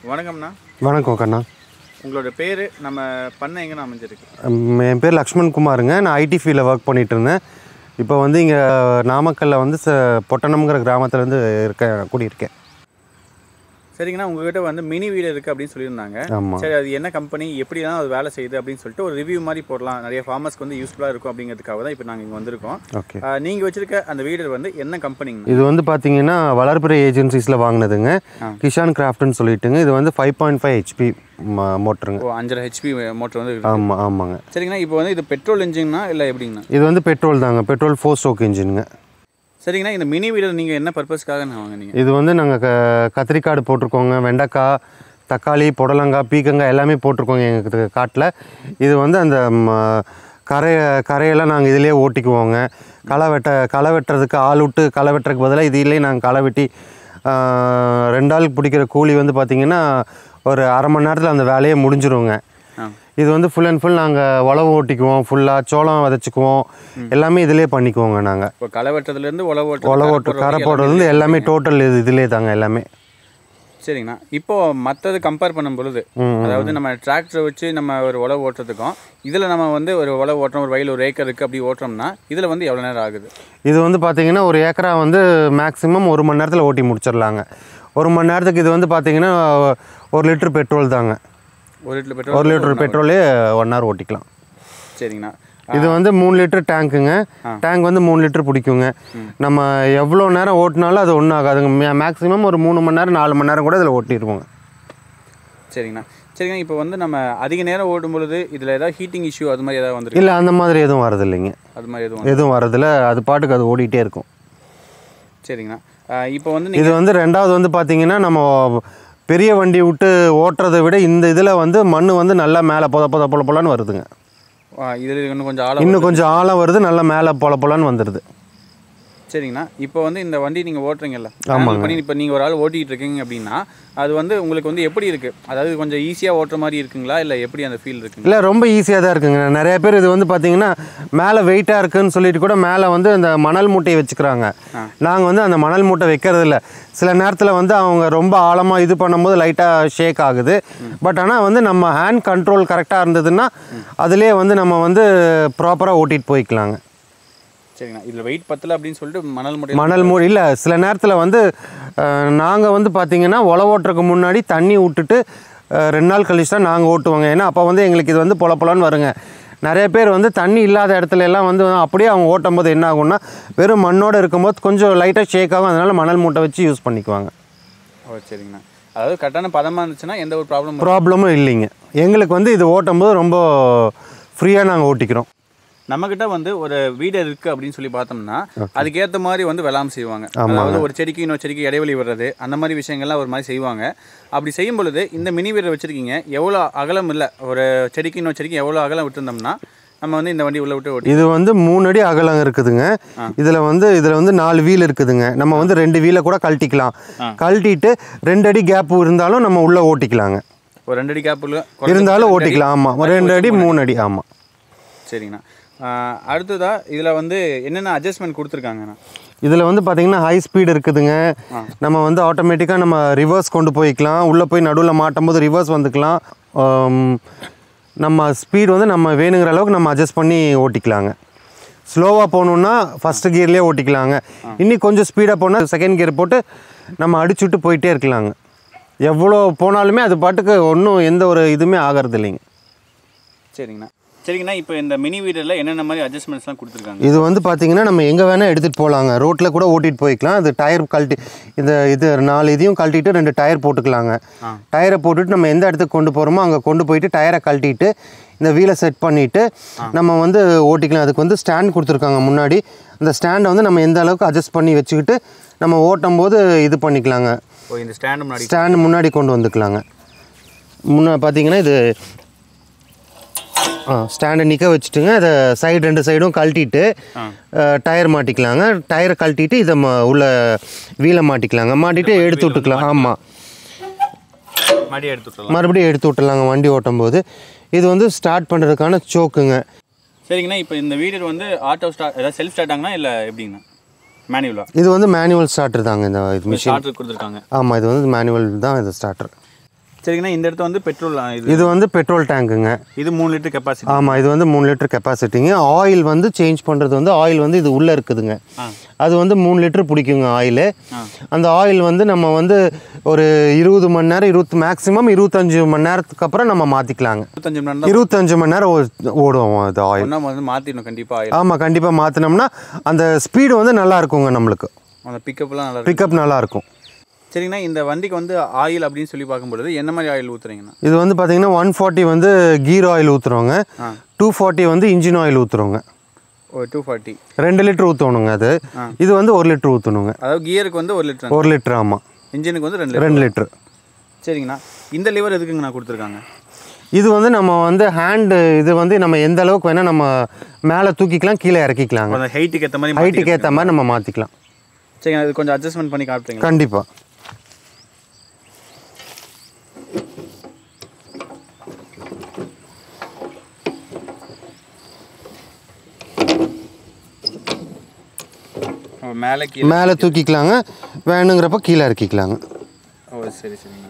வணக்கம்ண்ணா வணக்கம் கண்ணா உங்களோட பேர் நம்ம பண்ண எங்கன்னு அமைஞ்சிருக்கு ம், என் பேர் லக்ஷ்மண் குமாருங்க நான் ஐடி ஃபீல்டில் ஒர்க் பண்ணிட்டு இருந்தேன் இப்போ வந்து இங்கே நாமக்கல்லில் வந்து ச பொட்டணம்ங்கிற கிராமத்துலேருந்து இருக்கேன் குடியிருக்கேன் சரிங்கண்ணா உங்ககிட்ட வந்து மினி வீடு இருக்குது அப்படின்னு சொல்லியிருந்தாங்க ஆமாம் சரி அது என்ன கம்பெனி எப்படி தான் அது வேலை செய்யுது அப்படின்னு சொல்லிட்டு ஒரு ரிவ்யூ மாதிரி போடலாம் நிறைய ஃபார்மர்ஸ்க்கு வந்து யூஸ்ஃபுல்லாக இருக்கும் அப்படிங்கிறதுக்காக தான் இப்போ நாங்கள் இங்கே வந்திருக்கோம் ஓகே நீங்கள் வச்சிருக்க அந்த வீடு வந்து என்ன கம்பெனிங்க இது வந்து பார்த்தீங்கன்னா வளர்பிறை ஏஜென்சிஸில் வாங்கினதுங்க கிஷான் கிராஃப்ட்னு சொல்லிட்டுங்க இது வந்து ஃபைவ் பாயிண்ட் ஃபைவ் ஹெச்பி மோட்டருங்க ஓ அஞ்சரை ஹெச்பி மோட்டர் வந்து இருக்கு. ஆமாம் ஆமாங்க சரிங்கண்ணா இப்போ வந்து இது பெட்ரோல் இன்ஜின்னா இல்லை எப்படிங்கண்ணா இது வந்து பெட்ரோல் தாங்க பெட்ரோல் ஃபோர் ஸ்ட்ரோக் இன்ஜினுங்க சரிங்கண்ணா இந்த மினி வீடு நீங்கள் என்ன பர்பஸ்க்காக நான் வாங்கினீங்க இது வந்து நாங்கள் க கத்திரிக்காடு போட்டிருக்கோங்க வெண்டைக்காய் தக்காளி புடலங்காய் பீக்கங்காய் எல்லாமே போட்டிருக்கோங்க எங்களுக்கு காட்டில் இது வந்து அந்த ம, கரை கரையெல்லாம் நாங்கள் இதிலே ஓட்டிக்குவோங்க களை வெட்ட களை வெட்டுறதுக்கு ஆள் விட்டு களை வெட்டுறதுக்கு பதிலாக இதிலே நாங்கள் களை வெட்டி ஆ, ரெண்டு ஆளுக்கு பிடிக்கிற கூலி வந்து பார்த்திங்கன்னா ஒரு அரை மணி நேரத்தில் அந்த வேலையே முடிஞ்சிருங்க ஆ இது வந்து ஃபுல் அண்ட் ஃபுல் நாங்கள் உழவு ஓட்டிக்குவோம் ஃபுல்லாக சோளம் விதைச்சிக்குவோம் எல்லாமே இதிலே பண்ணிக்குவோங்க நாங்கள் இப்போ களை வெட்டுறதுலேருந்து உழவு ஓட்டு உழவு ஓட்டு கரை போடுறது எல்லாமே டோட்டல் இது இதிலே தாங்க எல்லாமே சரிங்கண்ணா இப்போ மற்றது கம்பேர் பண்ணும் பொழுது அதாவது நம்ம டிராக்டரை வச்சு நம்ம ஒரு உழவு ஓட்டுறதுக்கும் இதில் நம்ம வந்து ஒரு உழவு ஓட்டுறோம் ஒரு வயல் ஒரு ஏக்கர் இருக்குது அப்படி ஓட்டுறோம்னா இதில் வந்து எவ்வளோ நேரம் ஆகுது இது வந்து பார்த்தீங்கன்னா ஒரு ஏக்கரா வந்து மேக்ஸிமம் ஒரு மணி நேரத்தில் ஓட்டி முடிச்சிடலாங்க ஒரு மணி நேரத்துக்கு இது வந்து பார்த்தீங்கன்னா ஒரு லிட்டர் பெட்ரோல் தாங்க ஒரு லிட்டர் பெட்ரோல் ஒரு லிட்டர் பெட்ரோலே ஒன் ஹவர் ஓட்டிக்கலாம் சரிங்கண்ணா இது வந்து மூணு லிட்டர் டேங்க்குங்க டேங்க் வந்து மூணு லிட்டர் பிடிக்குங்க நம்ம எவ்வளோ நேரம் ஓட்டினாலும் அது ஒன்றும் ஆகாதுங்க மேக்ஸிமம் ஒரு மூணு மணி நேரம் நாலு மணி நேரம் கூட இதில் ஓட்டிடுவோங்க சரிங்கண்ணா சரிங்கண்ணா இப்போ வந்து நம்ம அதிக நேரம் ஓடும் பொழுது இதில் ஏதாவது ஹீட்டிங் இஷ்யூ அது மாதிரி ஏதாவது வந்துருக்கு இல்லை அந்த மாதிரி எதுவும் வரதில்லைங்க அது மாதிரி எதுவும் எதுவும் வரதில்ல அது பாட்டுக்கு அது ஓடிட்டே இருக்கும் சரிங்கண்ணா ஆ, இப்போ வந்து நீ இது வந்து ரெண்டாவது வந்து பார்த்தீங்கன்னா நம்ம பெரிய வண்டி விட்டு ஓட்டுறதை விட இந்த இதில் வந்து மண் வந்து நல்லா மேலே பொத பொத பொல பொலன்னு வருதுங்க இதில் இன்னும் கொஞ்சம் ஆழம் இன்னும் கொஞ்சம் ஆழம் வருது நல்லா மேலே பொல பொலன்னு வந்துடுது சரிங்கண்ணா இப்போ வந்து இந்த வண்டி நீங்கள் ஓட்டுறீங்கல்ல handle பண்ணி இப்போ நீங்கள் ஒரு ஆள் ஓட்டிகிட்டு இருக்கீங்க அப்படின்னா அது வந்து உங்களுக்கு வந்து எப்படி இருக்குது அதாவது கொஞ்சம் ஈஸியாக ஓட்டுற மாதிரி இருக்குங்களா இல்லை எப்படி அந்த ஃபீல் இருக்குங்க இல்லை ரொம்ப ஈஸியாக தான் இருக்குங்க நிறைய பேர் இது வந்து பார்த்தீங்கன்னா மேலே வெயிட்டாக இருக்குன்னு சொல்லிட்டு கூட மேலே வந்து அந்த மணல் மூட்டையை வச்சுக்கிறாங்க நாங்கள் வந்து அந்த மணல் மூட்டை வைக்கிறது இல்ல சில நேரத்தில் வந்து அவங்க ரொம்ப ஆழமாக இது பண்ணும்போது லைட்டாக ஷேக் ஆகுது பட் ஆனால் வந்து நம்ம ஹேண்ட் கண்ட்ரோல் கரெக்டாக இருந்ததுன்னா அதுலேயே வந்து நம்ம வந்து ப்ராப்பராக ஓட்டிகிட்டு போய்க்கலாங்க சரிங்கண்ணா இதில் வெயிட் பத்தல அப்படின்னு சொல்லிட்டு மணல் மூட்டை மணல் மூடி இல்லை சில நேரத்தில் வந்து நாங்கள் வந்து பார்த்தீங்கன்னா உழவு ஓட்டுறதுக்கு முன்னாடி தண்ணி விட்டுட்டு அஹ், ரெண்டு நாள் கழிச்சு தான் நாங்கள் ஓட்டுவோங்க ஏன்னா அப்போ வந்து எங்களுக்கு இது வந்து பொல பொலன்னு வருங்க நிறைய பேர் வந்து தண்ணி இல்லாத இடத்துல எல்லாம் வந்து அப்படியே அவங்க ஓட்டும் போது என்ன ஆகும்னா வெறும் மண்ணோடு இருக்கும்போது கொஞ்சம் லைட்டாக ஷேக் ஆகும் அதனால மணல் மூட்டை வச்சு யூஸ் பண்ணிக்குவாங்க ஓ சரிங்கண்ணா அதாவது கரெக்டான பதமாக இருந்துச்சுன்னா எந்த ஒரு ப்ராப்ளம் ப்ராப்ளமும் இல்லைங்க எங்களுக்கு வந்து இது ஓட்டும் போது ரொம்ப ஃப்ரீயாக நாங்கள் ஓட்டிக்கிறோம் நம்மக்கிட்ட வந்து ஒரு வீடு இருக்குது அப்படின்னு சொல்லி பார்த்தோம்னா அதுக்கேற்ற மாதிரி வந்து வெளாம் செய்வாங்க அதாவது ஒரு செடிக்கு இன்னொரு செடிக்கு இடைவெளி வர்றது அந்த மாதிரி விஷயங்கள்லாம் ஒரு மாதிரி செய்வாங்க அப்படி செய்யும் பொழுது இந்த மினி வீடு வச்சுருக்கீங்க எவ்வளோ அகலம் இல்லை ஒரு செடிக்கு இன்னொரு செடிக்கு எவ்வளோ அகலம் விட்டுருந்தோம்னா நம்ம வந்து இந்த வண்டி உள்ள விட்டு ஓட்டி இது வந்து மூணு அடி அகலம் இருக்குதுங்க இதில் வந்து இதில் வந்து நாலு வீல் இருக்குதுங்க நம்ம வந்து ரெண்டு வீலை கூட கழட்டிக்கலாம் கழட்டிட்டு ரெண்டு அடி கேப் இருந்தாலும் நம்ம உள்ளே ஓட்டிக்கலாங்க ஒரு ரெண்டு அடி கேப்பில் இருந்தாலும் ஓட்டிக்கலாம் ஆமாம் ரெண்டு அடி மூணு அடி ஆமாம் சரிங்கண்ணா ஆஹ் அடுத்ததா இதில் வந்து என்னென்ன அட்ஜஸ்ட்மெண்ட் கொடுத்துருக்காங்கண்ணா இதில் வந்து பார்த்தீங்கன்னா ஹை ஸ்பீடு இருக்குதுங்க நம்ம வந்து ஆட்டோமேட்டிக்காக நம்ம ரிவர்ஸ் கொண்டு போய்க்கலாம் உள்ளே போய் நடுவில் மாட்டும் போது ரிவர்ஸ் வந்துக்கலாம் ஆம், நம்ம ஸ்பீடு வந்து நம்ம வேணுங்கிற அளவுக்கு நம்ம அட்ஜஸ்ட் பண்ணி ஓட்டிக்கலாங்க ஸ்லோவாக போகணுன்னா ஃபஸ்ட்டு கியர்லேயே ஓட்டிக்கலாங்க இன்னும் கொஞ்சம் ஸ்பீடாக போனால் செகண்ட் கியர் போட்டு நம்ம அடிச்சு விட்டு போயிட்டே இருக்கலாங்க எவ்வளோ போனாலுமே அது பாட்டுக்கு ஒன்றும் எந்த ஒரு இதுவுமே ஆகிறது இல்லைங்க சரிங்கண்ணா சரிங்கண்ணா இப்போ இந்த மினி வீடில் என்னென்ன மாதிரி அட்ஜஸ்ட்மெண்ட்ஸ்லாம் கொடுத்துருக்காங்க இது வந்து பார்த்தீங்கன்னா நம்ம எங்கே வேணால் எடுத்துகிட்டு போகலாங்க ரோட்டில் கூட ஓட்டிகிட்டு போய்க்கலாம் அது டயர் கழட்டி இந்த இது நாலு இதையும் கழட்டிட்டு ரெண்டு டயர் போட்டுக்கலாங்க டயரை போட்டுட்டு நம்ம எந்த இடத்துக்கு கொண்டு போகிறோமோ அங்கே கொண்டு போயிட்டு டயரை கழட்டிட்டு இந்த வீலை செட் பண்ணிவிட்டு நம்ம வந்து ஓட்டிக்கலாம் அதுக்கு வந்து ஸ்டாண்ட் கொடுத்துருக்காங்க முன்னாடி அந்த ஸ்டாண்டை வந்து நம்ம எந்த அளவுக்கு அட்ஜஸ்ட் பண்ணி வச்சுக்கிட்டு நம்ம ஓட்டும் போது இது பண்ணிக்கலாங்க ஓ இந்த ஸ்டாண்டு முன்னாடி ஸ்டாண்ட் முன்னாடி கொண்டு வந்துக்கலாங்க முன்ன பார்த்தீங்கன்னா இது ஆ ஸ்டாண்டை நிற்க வச்சுட்டுங்க அதை சைடு ரெண்டு சைடும் கழட்டிட்டு டயர் மாட்டிக்கலாங்க டயரை கழட்டிட்டு இதை ம உள்ள வீலை மாட்டிக்கலாங்க மாட்டிட்டு எடுத்து விட்டுக்கலாம் ஆமாம் மடி எடுத்து விட்டுறலாம் மறுபடியும் எடுத்து விட்டுலாங்க வண்டி ஓட்டும் போது இது வந்து ஸ்டார்ட் பண்ணுறதுக்கான சோக்குங்க சரிங்கண்ணா இப்போ இந்த வீடு வந்து ஆட்டோ ஸ்டார்ட் ஏதாவது செல்ஃப் ஸ்டார்ட் ஆகுனா இல்லை எப்படிங்கண்ணா மேனுவலா இது வந்து மேனுவல் ஸ்டார்டர் தாங்க இந்த இது மிஷின் ஸ்டார்டர் கொடுத்துருக்காங்க ஆமாம் இது வந்து மேனுவல் தான் இது ஸ்டார்டர் சரிங்கண்ணா இந்த இடத்துல வந்து பெட்ரோல் இது இது வந்து பெட்ரோல் டேங்குங்க இது மூணு லிட்டர் கெப்பாசிட்டி ஆமாம் இது வந்து மூணு லிட்டர் கெப்பாசிட்டிங்க ஆயில் வந்து சேஞ்ச் பண்ணுறது வந்து ஆயில் வந்து இது உள்ளே இருக்குதுங்க ஆ. அது வந்து மூணு லிட்டர் பிடிக்குங்க ஆயில் ஆ. அந்த ஆயில் வந்து நம்ம வந்து ஒரு இருபது மணி நேரம் இருபத்தி மேக்ஸிமம் இருபத்தஞ்சு மணி நேரத்துக்கு அப்புறம் நம்ம மாற்றிக்கலாங்க இருபத்தஞ்சு மணி நேரம் இருபத்தஞ்சு மணி நேரம் ஓ- ஓடும் அது ஆயில் ஒன்றா வந்து மாற்றிடணும் கண்டிப்பாக ஆயில் ஆமாம் கண்டிப்பாக மாற்றினோம்னா அந்த ஸ்பீடு வந்து நல்லா இருக்குங்க நம்மளுக்கு அந்த பிக்கப்லாம் நல்லா இருக்கும் பிக்கப் நல்லா இருக்கும் சரிங்கண்ணா இந்த வண்டிக்கு வந்து ஆயில் அப்படின்னு சொல்லி பார்க்கும்பொழுது என்ன மாதிரி ஆயில் ஊற்றுறீங்கண்ணா இது வந்து பார்த்தீங்கன்னா ஒன் ஃபார்ட்டி வந்து கீர் ஆயில் ஊற்றுறோங்க ஆ. டூ ஃபார்ட்டி வந்து இன்ஜின் ஆயில் ஊற்றுறோங்க ஒரு டூ ஃபார்ட்டி ரெண்டு லிட்டர் ஊற்றணுங்க அது இது வந்து ஒரு லிட்டர் ஊற்றணுங்க அதாவது கியருக்கு வந்து ஒரு லிட்டர் ஒரு லிட்டர் ஆமாம் இன்ஜினுக்கு வந்து ரெண்டு லிட்டர் ரெண்டு லிட்டர் சரிங்கண்ணா இந்த லிவர் எதுக்குங்கண்ணா கொடுத்துருக்காங்க இது வந்து நம்ம வந்து ஹேண்டு இது வந்து நம்ம எந்த அளவுக்கு வேணால் நம்ம மேலே தூக்கிக்கலாம் கீழே இறக்கிக்கலாங்க அந்த ஹைட்டுக்கு ஏற்ற மாதிரி ஹைட்டுக்கு ஏற்ற மாதிரி நம்ம மாற்றிக்கலாம் சரிங்க அது கொஞ்சம் அட்ஜஸ்ட்மெண்ட் பண்ணி காட்டுறீங்களா கண்டிப்பாக ஓ, மேலே கீழே மேலே தூக்கிக்கலாங்க வேணுங்கிறப்ப கீழே இறக்கிக்கலாங்க ஓ சரி சரிங்க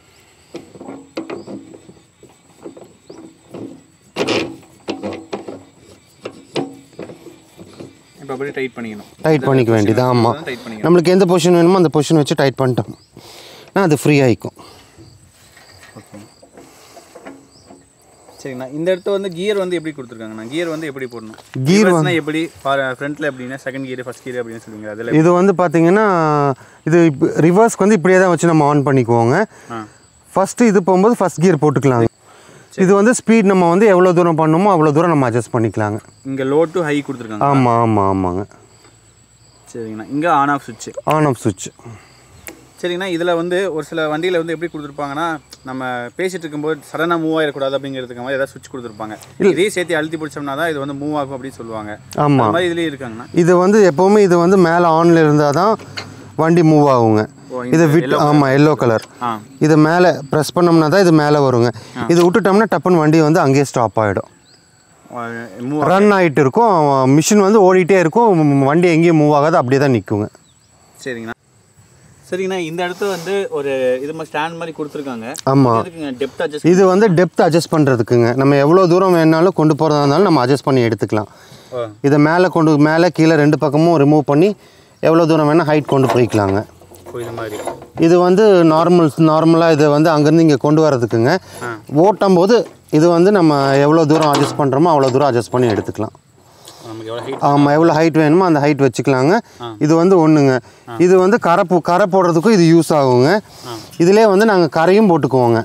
இப்போ அப்படியே டைட் பண்ணிக்கணும் டைட் பண்ணிக்க வேண்டியது ஆமாம் டைட் பண்ணிக்கணும் நம்மளுக்கு எந்த பொசிஷன் வேணுமோ அந்த பொசிஷன் வச்சு டைட் பண்ணிட்டோம் அது ஃப்ரீ ஆகிக்கும் ஓகே சரிங்கண்ணா இந்த இடத்த வந்து கியர் வந்து எப்படி கொடுத்துருக்காங்கண்ணா கியர் வந்து எப்படி போடணும் Gear வந்து எப்படி ஃப்ரண்ட்டில் எப்படின்னா செகண்ட் கியர் ஃபர்ஸ்ட் கியர் அப்படின்னு சொல்லுவீங்க அதில் இது வந்து பார்த்தீங்கன்னா இது ரிவர்ஸ்க்கு வந்து இப்படியே தான் வச்சு நம்ம ஆன் பண்ணிக்குவோங்க ஆ ஃபஸ்ட்டு இது போகும்போது ஃபஸ்ட் கியர் போட்டுக்கலாங்க இது வந்து ஸ்பீட் நம்ம வந்து எவ்வளோ தூரம் பண்ணணுமோ அவ்வளோ தூரம் நம்ம அட்ஜஸ்ட் பண்ணிக்கலாங்க இங்கே லோ டு ஹை கொடுத்துருக்காங்க ஆமாம் ஆமாம் ஆமாங்க சரிங்கண்ணா இங்கே ஆன் ஆஃப் சுவிட்ச் ஆன் ஆஃப் சுவிட்ச் சரிங்கண்ணா இதில் வந்து ஒரு சில வண்டியில் வந்து எப்படி கொடுத்துருப்பாங்கன்னா நம்ம பேசிட்டு இருக்கும்போது சடனாக மூவ் ஆகிடக்கூடாது அப்படிங்கிறதுக்கு மாதிரி ஏதாவது சுவிட்ச் கொடுத்துருப்பாங்க இதையும் சேர்த்து அழுத்தி பிடிச்சோம்னா தான் இது வந்து மூவ் ஆகும் அப்படின்னு சொல்லுவாங்க ஆமாம் அந்த மாதிரி இதுலேயும் இருக்காங்கண்ணா இது வந்து எப்போவுமே இது வந்து மேலே ஆனில் இருந்தால் தான் வண்டி மூவ் ஆகுங்க ஓ, இது விட் ஆமாம் எல்லோ கலர் ஆ இது மேலே ப்ரெஸ் பண்ணோம்னா தான் இது மேலே வருங்க இது விட்டுட்டோம்னா டப்புன்னு வண்டி வந்து அங்கேயே ஸ்டாப் ஆகிடும் மூவ் ரன் ஆகிட்டு இருக்கும் மிஷின் வந்து ஓடிட்டே இருக்கும் வண்டி எங்கேயும் மூவ் ஆகாது அப்படியே தான் நிற்குங்க சரிங்கண்ணா சரிங்கண்ணா இந்த இடத்துல வந்து ஒரு இது மாதிரி ஸ்டாண்ட் மாதிரி கொடுத்துருக்காங்க ஆமாம் எதுக்குங்க டெப்த் அட்ஜஸ்ட் இது வந்து டெப்த் அட்ஜஸ்ட் பண்ணுறதுக்குங்க நம்ம எவ்வளோ தூரம் வேணாலும் கொண்டு போகிறதா இருந்தாலும் நம்ம அட்ஜஸ்ட் பண்ணி எடுத்துக்கலாம் இதை மேலே கொண்டு மேலே கீழே ரெண்டு பக்கமும் ரிமூவ் பண்ணி எவ்வளோ தூரம் வேணால் ஹைட் கொண்டு போய்க்கலாங்க இது மாதிரி இது வந்து நார்மல் நார்மலாக இதை வந்து அங்கேருந்து இங்கே கொண்டு வரதுக்குங்க ஓட்டும் போது இது வந்து நம்ம எவ்வளோ தூரம் அட்ஜஸ்ட் பண்ணுறோமோ அவ்வளோ தூரம் அட்ஜஸ்ட் பண்ணி எடுத்துக்கலாம் நமக்கு எவ்வளோ ஹைட் ஆமாம் எவ்வளோ ஹைட் வேணுமோ அந்த ஹைட் வச்சுக்கலாங்க இது வந்து ஒன்றுங்க இது வந்து கரை போ கரை போடுறதுக்கும் இது யூஸ் ஆகுங்க இதிலே வந்து நாங்கள் கரையும் போட்டுக்குவோங்க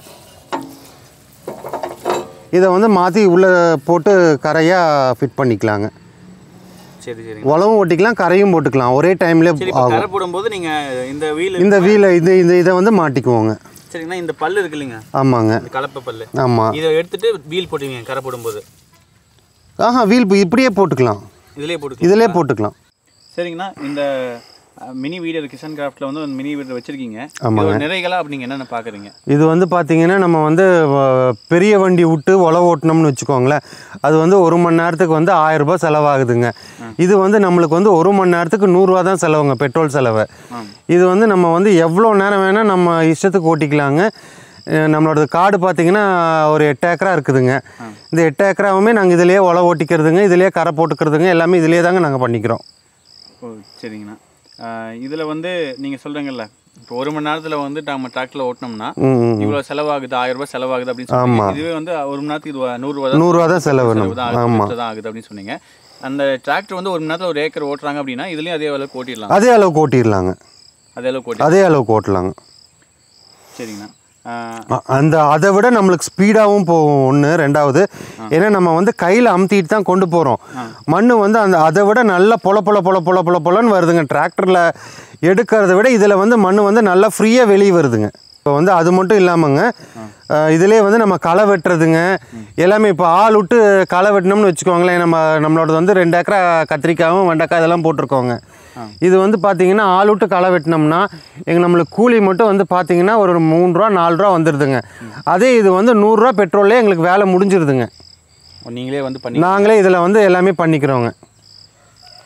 இதை வந்து மாற்றி உள்ளே போட்டு கரையாக ஃபிட் பண்ணிக்கலாங்க சரி சரி உழவும் ஓட்டிக்கலாம் கரையும் போட்டுக்கலாம் ஒரே டைம்லேயே சரி இப்போ கரை போடும்போது நீங்கள் இந்த வீல் இந்த வீலை இது இந்த இதை வந்து மாட்டிக்குவோங்க சரிங்கண்ணா இந்த பல்லு இருக்கு இல்லைங்க ஆமாங்க இந்த கலப்பை பல்லு ஆமாம் இதை எடுத்துட்டு வீல் போட்டுவீங்க கரை போடும்போது ஆஹா வீல் இப்படியே போட்டுக்கலாம் இதுலேயே போட்டு இதிலே போட்டுக்கலாம் சரிங்கண்ணா இந்த மினி வீடர் கிஷன் கிராஃப்டில் வந்து ஒரு மினி வீடர் வச்சுருக்கீங்க ஆமாங்க. நிறைகளா அப்படி நீங்கள் என்னென்ன பார்க்குறீங்க இது வந்து பார்த்தீங்கன்னா நம்ம வந்து வ- பெரிய வண்டி விட்டு உழவு ஓட்டினோம்னு வச்சுக்கோங்களேன் அது வந்து ஒரு மணி நேரத்துக்கு வந்து ஆயிரம் ரூபாய் செலவாகுதுங்க இது வந்து நம்மளுக்கு வந்து ஒரு மணி நேரத்துக்கு நூறுரூவா தான் செலவுங்க பெட்ரோல் செலவு இது வந்து நம்ம வந்து எவ்வளோ நேரம் வேணால் நம்ம இஷ்டத்துக்கு ஓட்டிக்கலாங்க அஹ் நம்மளோட காடு பார்த்தீங்கன்னா ஒரு எட்டு ஏக்கரா இருக்குதுங்க இந்த எட்டு ஏக்கராவுமே நாங்கள் இதிலேயே உழவு ஓட்டிக்கிறதுங்க இதிலேயே கரை போட்டுக்கிறதுங்க எல்லாமே இதிலேயே தாங்க நாங்கள் பண்ணிக்கிறோம் ஓ சரிங்கண்ணா இதில் வந்து நீங்கள் சொல்கிறீங்கல்ல இப்போ ஒரு மணி நேரத்தில் வந்து நம்ம டிராக்டரில் ஓட்டினோம்னா ம் ம். இவ்வளோ செலவாகுது ஆயிரம் ரூபாய் செலவாகுது அப்படின்னு சொன்னீங்க இதுவே வந்து ஒரு மணி நேரத்துக்கு இது நூறுரூவா தான் நூறுரூவா தான் செலவு செலவு நம்ம தான் ஆகுது, ஆமாம் பெட்ரோல் தான் ஆகுது அப்படின்னு சொன்னீங்க அந்த டிராக்டர் வந்து ஒரு மணி நேரத்தில் ஒரு ஏக்கர் ஓட்டுறாங்க அப்படின்னா இதுலேயும் அதே அளவுக்கு ஓட்டிடலாம் அதே அளவுக்கு ஓட்டிடலாங்க அதே அளவுக்கு ஓட்டி அதே அளவுக்கு ஓட்டலாங்க சரிங்கண்ணா ஆஹ், அ- அந்த அதை விட நம்மளுக்கு ஸ்பீடாகவும் போகும் ஒன்று ரெண்டாவது ஏன்னா நம்ம வந்து கையில் அமுத்திட்டு தான் கொண்டு போகிறோம் மண் வந்து அந்த அதை விட நல்லா பொல பொல பொல பொல பொல பொலன்னு வருதுங்க டிராக்டரில் எடுக்கிறத விட இதில் வந்து மண் வந்து நல்லா ஃப்ரீயாக வெளியே வருதுங்க இப்போ வந்து அது மட்டும் இல்லாமங்க அஹ், இதிலே வந்து நம்ம களை வெட்டுறதுங்க எல்லாமே இப்போ ஆள் விட்டு களை வெட்டினோம்னு வச்சுக்கோங்களேன் நம்ம நம்மளோட வந்து ரெண்டு ஏக்கரா கத்திரிக்காயும் வெண்டைக்காய் இதெல்லாம் போட்டிருக்கோங்க இது வந்து பார்த்தீங்கன்னா ஆள் விட்டு களை வெட்டினோம்னா எங்கள் நம்மளுக்கு கூலி மட்டும் வந்து பார்த்தீங்கன்னா ஒரு மூணு ரூபா நாலு ரூபா வந்துடுதுங்க அதே இது வந்து நூறுரூவா பெட்ரோல்லே எங்களுக்கு வேலை முடிஞ்சிருதுங்க நீங்களே வந்து பண்ணி நாங்களே இதில் வந்து எல்லாமே பண்ணிக்கிறோங்க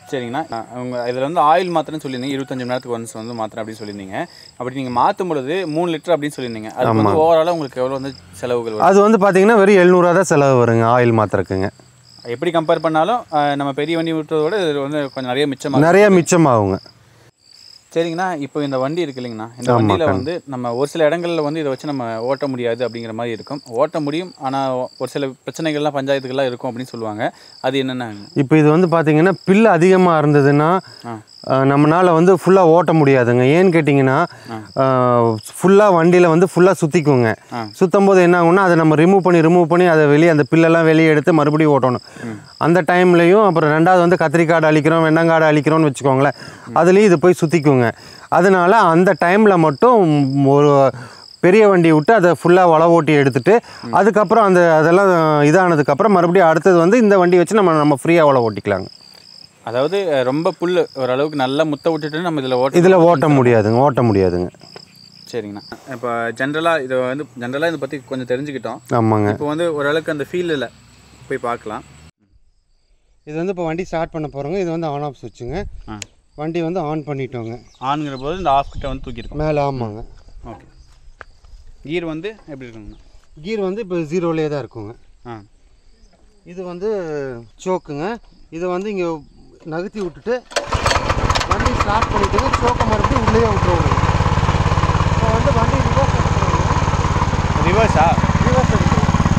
சரிங்கண்ணா அஹ் அவங்க இதில் வந்து ஆயில் மாத்திரன்னு சொல்லியிருந்தீங்க இருபத்தஞ்சு மணி நேரத்துக்கு ஒன்ஸ் வந்து மாத்திரம் அப்படின்னு சொல்லியிருந்தீங்க அப்படி நீங்கள் மாற்றும் பொழுது மூணு லிட்டர் அப்படின்னு சொல்லியிருந்தீங்க அது வந்து ஓவராலாக உங்களுக்கு எவ்வளோ வந்து செலவுகள் வரும் அது வந்து பார்த்தீங்கன்னா வெறும் எழுநூறுவா தான் செலவு வருங்க ஆயில் மாத்திரக்குங்க எப்படி கம்பேர் பண்ணாலும் அஹ் நம்ம பெரிய வண்டி விட்டுறதோட இது வந்து கொஞ்சம் நிறைய மிச்சமாக நிறைய மிச்சமாகுங்க சரிங்கண்ணா இப்போ இந்த வண்டி இருக்கு இல்லைங்கண்ணா இந்த வண்டியில் வந்து நம்ம ஒரு சில இடங்கள்ல வந்து இதை வச்சு நம்ம ஓட்ட முடியாது அப்படிங்கிற மாதிரி இருக்கும் ஓட்ட முடியும் ஆனால் ஒரு சில பிரச்சனைகள்லாம் பஞ்சாயத்துக்கெல்லாம் இருக்கும் அப்படின்னு சொல்லுவாங்க அது என்னென்ன இப்போ இது வந்து பார்த்தீங்கன்னா பில்லு அதிகமாக இருந்ததுன்னா அஹ், நம்மனால வந்து ஃபுல்லாக ஓட்ட முடியாதுங்க ஏன்னு கேட்டிங்கன்னா ஃபுல்லாக வண்டியில் வந்து ஃபுல்லாக சுற்றிக்குங்க சுற்றும் போது என்ன ஆகும்னா அதை நம்ம ரிமூவ் பண்ணி ரிமூவ் பண்ணி அதை வெளியே அந்த பில்லெல்லாம் வெளியே எடுத்து மறுபடியும் ஓட்டணும் அந்த டைம்லையும் அப்புறம் ரெண்டாவது வந்து கத்திரிக்காடு அழிக்கிறோம் வெண்ணங்காடு அழிக்கிறோம்னு வச்சுக்கோங்களேன் அதுலேயும் இது போய் சுற்றிக்குங்க அதனால அந்த டைமில் மட்டும் ஒரு பெரிய வண்டி விட்டு அதை ஃபுல்லாக வள ஓட்டி எடுத்துட்டு அதுக்கப்புறம் அந்த அதெல்லாம் இதானதுக்கப்புறம் மறுபடியும் அடுத்தது வந்து இந்த வண்டி வச்சு நம்ம நம்ம ஃப்ரீயாக வள ஓட்டிக்கலாங்க அதாவது அஹ், ரொம்ப புல் ஓரளவுக்கு நல்லா முத்த விட்டுட்டு நம்ம இதில் ஓட்ட இதில் ஓட்ட முடியாதுங்க ஓட்ட முடியாதுங்க சரிங்கண்ணா இப்போ ஜென்ரலாக இதை வந்து ஜென்ரலாக இதை பற்றி கொஞ்சம் தெரிஞ்சுக்கிட்டோம் ஆமாங்க இப்போ வந்து ஓரளவுக்கு அந்த ஃபீல்டில் போய் பார்க்கலாம் இது வந்து இப்போ வண்டி ஸ்டார்ட் பண்ண போகிறோங்க இது வந்து ஆன் ஆஃப் சுவிட்சுங்க ஆ வண்டி வந்து ஆன் பண்ணிட்டோங்க ஆண்கிற போது இந்த ஆஃப் கிட்ட வந்து தூக்கியிருக்கோம் மேலே ஆமாங்க ஓகே கீர் வந்து எப்படி இருக்குங்கண்ணா கீர் வந்து இப்போ ஜீரோலேயே தான் இருக்குங்க ஆ இது வந்து சோக்குங்க இது வந்து இங்கே நகர்த்தி விட்டுட்டு வண்டி ஸ்டார்ட் பண்ணிட்டுங்க சோக்கை மறுபடியும் உள்ளே விட்டுருவாங்க இப்போ வந்து வண்டி ரிவர்ஸ் ரிவர்ஸா ரிவர்ஸ் எடுக்கணும்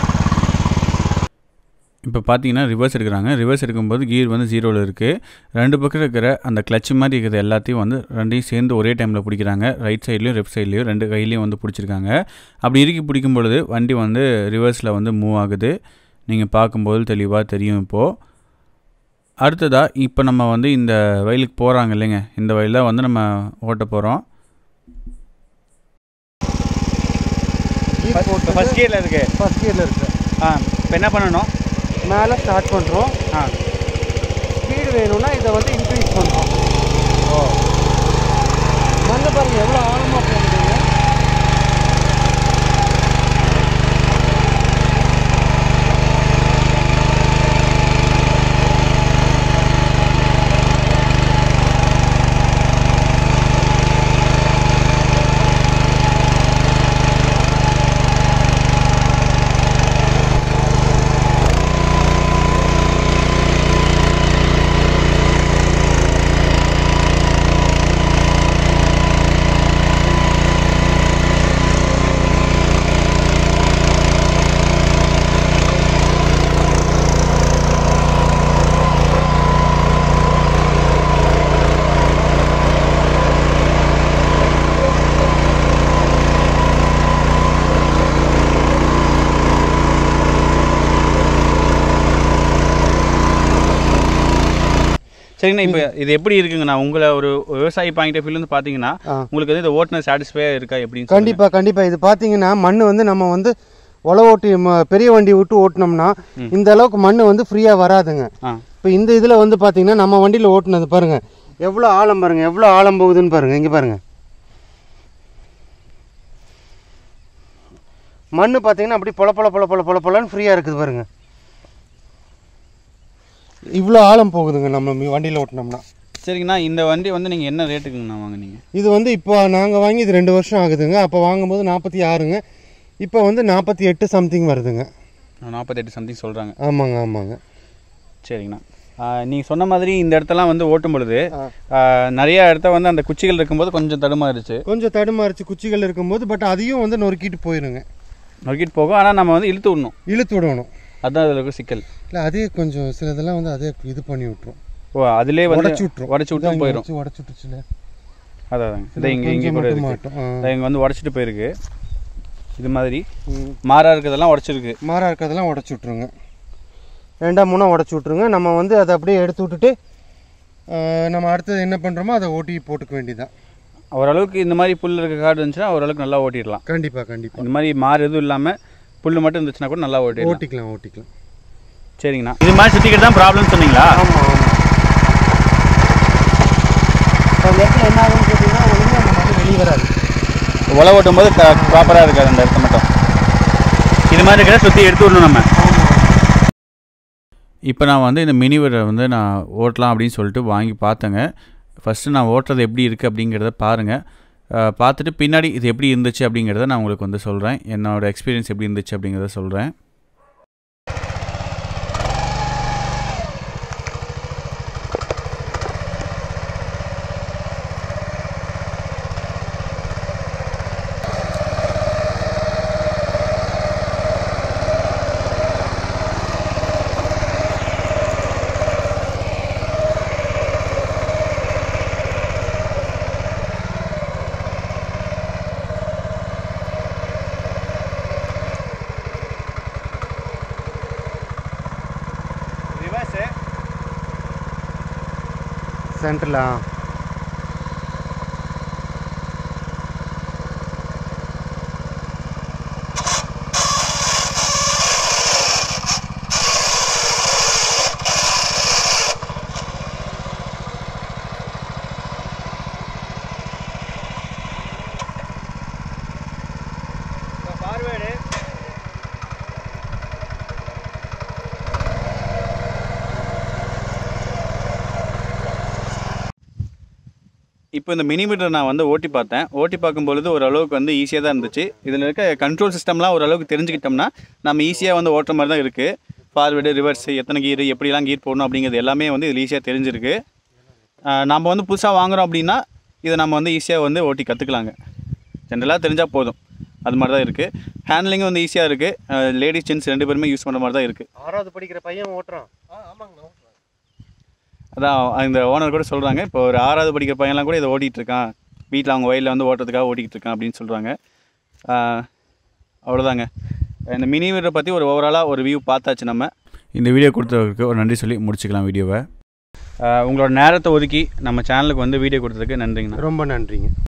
இப்போ பார்த்தீங்கன்னா ரிவர்ஸ் எடுக்கிறாங்க ரிவர்ஸ் எடுக்கும்போது கீர் வந்து ஜீரோவில் இருக்குது ரெண்டு பக்கம் இருக்கிற அந்த கிளச் மாதிரி இருக்கிறது எல்லாத்தையும் வந்து ரெண்டையும் சேர்ந்து ஒரே டைமில் பிடிக்கிறாங்க ரைட் சைட்லேயும் லெஃப்ட் சைட்லேயும் ரெண்டு கையிலையும் வந்து பிடிச்சிருக்காங்க அப்படி இறுக்கி பிடிக்கும் பொழுது வண்டி வந்து ரிவர்ஸில் வந்து மூவ் ஆகுது நீங்கள் பார்க்கும்போது தெளிவாக தெரியும் இப்போது அடுத்ததாக இப்போ நம்ம வந்து இந்த வயலுக்கு போகிறாங்க இல்லைங்க இந்த வயலில் வந்து நம்ம ஓட்ட போகிறோம் கீர் போட்டு ஃபஸ்ட் கியரில் இருக்குது ஃபஸ்ட் கியரில் இருக்கு ஆ இப்போ என்ன பண்ணணும் மேலே ஸ்டார்ட் பண்ணுறோம் ஆ ஸ்பீடு வேணும்னா இதை வந்து இன்க்ரீஸ் பண்ணுறோம் ஓ மண்ணை பாருங்க எவ்வளோ ஆழமாக போகுதுங்க சரிங்கண்ணா இப்போ இது எப்படி இருக்குங்கண்ணா உங்களை ஒரு விவசாயி பாயிண்ட் ஆஃப் வியூலேருந்து பார்த்தீங்கன்னா ஆ. உங்களுக்கு வந்து இந்த ஓட்டுநர் சாட்டிஸ்ஃபையாக இருக்கா எப்படின்னு சொல்லுங்க. கண்டிப்பாக கண்டிப்பாக இது பார்த்தீங்கன்னா மண் வந்து நம்ம வந்து உழ ஓட்டி ம- பெரிய வண்டி விட்டு ஓட்டினோம்னா இந்த அளவுக்கு மண் வந்து ஃப்ரீயாக வராதுங்க ஆ இப்போ இந்த இதில் வந்து பார்த்தீங்கன்னா நம்ம வண்டியில் ஓட்டுனது பாருங்க எவ்வளோ ஆழம் பாருங்க எவ்வளோ ஆழம் போகுதுன்னு பாருங்க இங்கே பாருங்க மண் பார்த்தீங்கன்னா அப்படி பொல பொல பொல பொல பொல பொலன்னு ஃப்ரீயாக இருக்குது பாருங்க இவ்வளோ ஆழம் போகுதுங்க நம்ம வண்டியில் ஓட்டினோம்னா சரிங்கண்ணா இந்த வண்டி வந்து நீங்கள் என்ன ரேட்டுக்குங்கண்ணா வாங்குனீங்க இது வந்து இப்போ நாங்கள் வாங்கி இது ரெண்டு வருஷம் ஆகுதுங்க அப்போ வாங்கும்போது நாற்பத்தி ஆறுங்க இப்போ வந்து நாற்பத்தி எட்டு சம்திங் வருதுங்க நாற்பத்தெட்டு சம்திங் சொல்கிறாங்க ஆமாங்க ஆமாங்க சரிங்கண்ணா நீங்கள் சொன்ன மாதிரி இந்த இடத்தெல்லாம் வந்து ஓட்டும் பொழுது ஆ. ஆ, நிறைய இடத்த வந்து அந்த குச்சிகள் இருக்கும்போது கொஞ்சம் தடுமாறுச்சு கொஞ்சம் தடுமாறிச்சு குச்சிகள் இருக்கும்போது பட் அதையும் வந்து நொறுக்கிட்டு போயிருங்க நொறுக்கிட்டு போகும் ஆனால் நம்ம வந்து இழுத்து விடணும் இழுத்து விடணும் அதுதான் அதில் இருக்க சிக்கல் இல்லை அதே கொஞ்சம் சிலதெல்லாம் வந்து அதே இது பண்ணி விட்டுரும் ஓ அதிலே வந்து உடச்சி விட்டுரும் உடச்சி விட்டு போயிடும் உடச்சி விட்டுச்சுல அதான் இதை இங்கே இங்கே கூட இருக்கு மாட்டோம் ஆ. இதை இங்கே வந்து உடச்சிட்டு போயிருக்கு இது மாதிரி ம். மாறா இருக்கிறதெல்லாம் உடச்சிருக்கு மாறா இருக்கிறதெல்லாம் உடச்சி விட்ருங்க ரெண்டாம் மூணா உடச்சி விட்ருங்க நம்ம வந்து அதை அப்படியே எடுத்து விட்டுட்டு ஆ, நம்ம அடுத்தது என்ன பண்ணுறோமோ அதை ஓட்டி போட்டுக்க வேண்டியதான் ஓரளவுக்கு இந்த மாதிரி புல் இருக்க காடு இருந்துச்சுன்னா ஓரளவுக்கு நல்லா ஓட்டிடலாம் கண்டிப்பாக கண்டிப்பாக இந்த மாதிரி மாறு எதுவும் இல்லாமல் புல் மட்டும் இருந்துச்சுன்னா கூட நல்லா ஓட்டிடலாம் ஓட்டிக்கலாம் ஓட்டிக்கலாம் சரிங்கண்ணா இது மாதிரி சுற்றிக்கிட்டு தான் ப்ராப்ளம் சொன்னீங்களா ஆமாம் ஆமாம் இப்போ அந்த இடத்துல என்ன ஆகும்னு கேட்டிங்கன்னா ஒழுங்காக அந்த மாதிரி வெளியே வராது உழ ஓட்டும் போது ப்ராப்பராக இருக்காது அந்த இடத்த மட்டும் இது மாதிரி இருக்கிற சுற்றி எடுத்து விடணும் நம்ம இப்போ நான் வந்து இந்த மினி வீரை வந்து நான் ஓட்டலாம் அப்படின்னு சொல்லிட்டு வாங்கி பார்த்தேங்க ஃபஸ்ட்டு நான் ஓட்டுறது எப்படி இருக்குது அப்படிங்கிறத பாருங்கள் அஹ், பார்த்துட்டு பின்னாடி இது எப்படி இருந்துச்சு அப்படிங்கிறத நான் உங்களுக்கு வந்து சொல்கிறேன் என்னோடய எக்ஸ்பீரியன்ஸ் எப்படி இருந்துச்சு அப்படிங்கிறத சொல்கிறேன் ரிவர்ஸு சென்டரில் ஃபார்வேர்டு இப்போ இந்த மினி மீட்டர் நான் வந்து ஓட்டி பார்த்தேன் ஓட்டி பார்க்கும்பொழுது ஓரளவுக்கு வந்து ஈஸியாக தான் இருந்துச்சு இதில் இருக்க கண்ட்ரோல் சிஸ்டம்லாம் ஓரளவுக்கு தெரிஞ்சுக்கிட்டோம்னா நம்ம ஈஸியாக வந்து ஓட்டுற மாதிரி தான் இருக்குது ஃபார்வேர்டு ரிவர்ஸ் எத்தனை கீர் எப்படிலாம் கீர் போடணும் அப்படிங்கிறது எல்லாமே வந்து இதில் ஈஸியாக தெரிஞ்சிருக்கு ஆஹ் நம்ம வந்து புதுசாக வாங்குறோம் அப்படின்னா இதை நம்ம வந்து ஈஸியாக வந்து ஓட்டி கற்றுக்கலாங்க ஜென்ரலாக தெரிஞ்சால் போதும் அது மாதிரி தான் இருக்குது ஹேண்ட்லிங்கும் வந்து ஈஸியாக இருக்குது லேடிஸ் ஜென்ஸ் ரெண்டு பேருமே யூஸ் பண்ணுற மாதிரி தான் இருக்குது ஆறாவது படிக்கிற பையன் ஓட்டுறான் அதான் இந்த ஓனர் கூட சொல்கிறாங்க இப்போ ஒரு ஆறாவது படிக்கிற பையன்லாம் கூட இதை ஓட்டிகிட்டு இருக்கான் வீட்டில் அவங்க வயலில் வந்து ஓட்டுறதுக்காக ஓட்டிகிட்டு இருக்கான் அப்படின்னு சொல்கிறாங்க அவ்வளோதாங்க இந்த மினி வீடரை பற்றி ஒரு ஓவராலாக ஒரு வியூ பார்த்தாச்சு நம்ம இந்த வீடியோ கொடுத்தவருக்கு ஒரு நன்றி சொல்லி முடிச்சுக்கலாம் வீடியோவை உங்களோட நேரத்தை ஒதுக்கி நம்ம சேனலுக்கு வந்து வீடியோ கொடுத்ததுக்கு நன்றிங்கண்ணா ரொம்ப நன்றிங்க